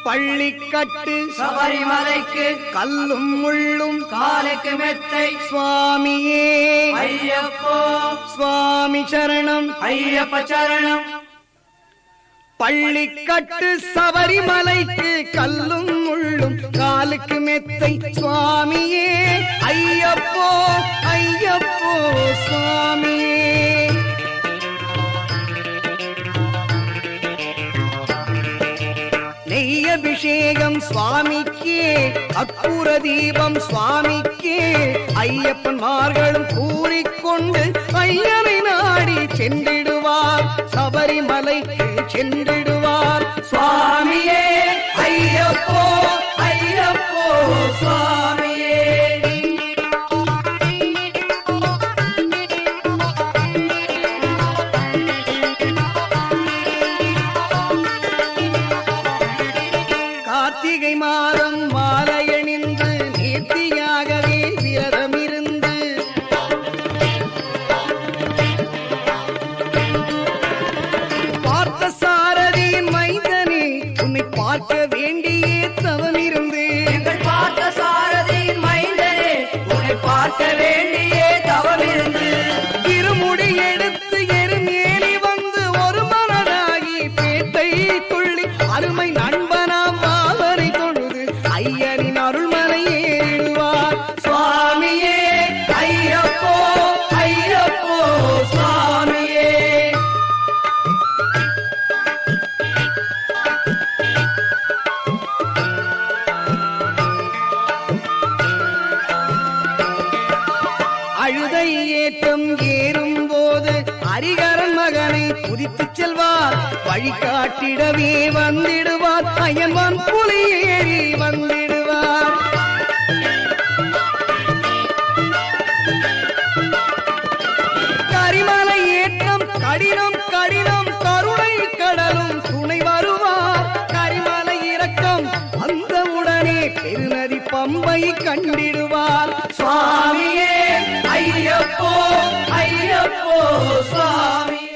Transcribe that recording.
பள்ளிக்கட்டு சபரிமலைக்கு கல்லும் முள்ளும் காலைக்கு மெத்தை சுவாமியே ஐயப்போ சுவாமி சரணம் ஐயப்ப சரணம் பள்ளிக்கட்டு சபரிமலைக்கு கல்லும் முள்ளும் காலுக்கு மெத்தை சுவாமியே ஐயப்போ ஐயப்போ சுவாமியே நெய் அபிஷேகம் சுவாமிக்கே அற்புர தீபம் சுவாமிக்கே ஐயப்பன்மார்களும் கூறிக்கொண்டு ஐயனை நாடி சென்றிடுவார் சபரிமலைக்கு சென்றிடுவார் சுவாமியே ஐயப்போ ஐயப்போ சுவாமியே கார்த்திகை மாதம் மாலையணிந்து நேர்த்தியாகவே விரதமிருந்து பார்த்த சாரதியின் மைந்தனே உன்னை பார்க்க வேண்டியே தவமிருந்து எங்கள் பார்த்த சாரதியின் மைந்தனே உன்னை பார்க்க வேண்டியே தவமிருந்து இருமுடி எடுத்து எருமேலி வந்து ஒரு மனதாகி பேட்டை துள்ளி அருமை நண்பனாம் பாவரை தொழுது ஐயனின் அருள்மலை ஏறிடுவார் சுவாமியே ஐயப்போ ஐயப்போ சுவாமியே அழுதை ஏற்றம் ஏறும் போது ஹரிகரன் மகனை புதித்துச் செல்வார் வழிகாட்டிடவே வந்திடுவார் அயன்வான் புலி ஏறி வந்திடுவார் கரிமலை ஏற்றம் கடினம் கடினம் கருணை கடலும் துணை வருவார் கரிமலை இறக்கம் வந்தவுடனே பெருநதி பம்பை கண்டிடுவார் சுவாமியே ஐயப்போ ஐயப்போ சுவாமியே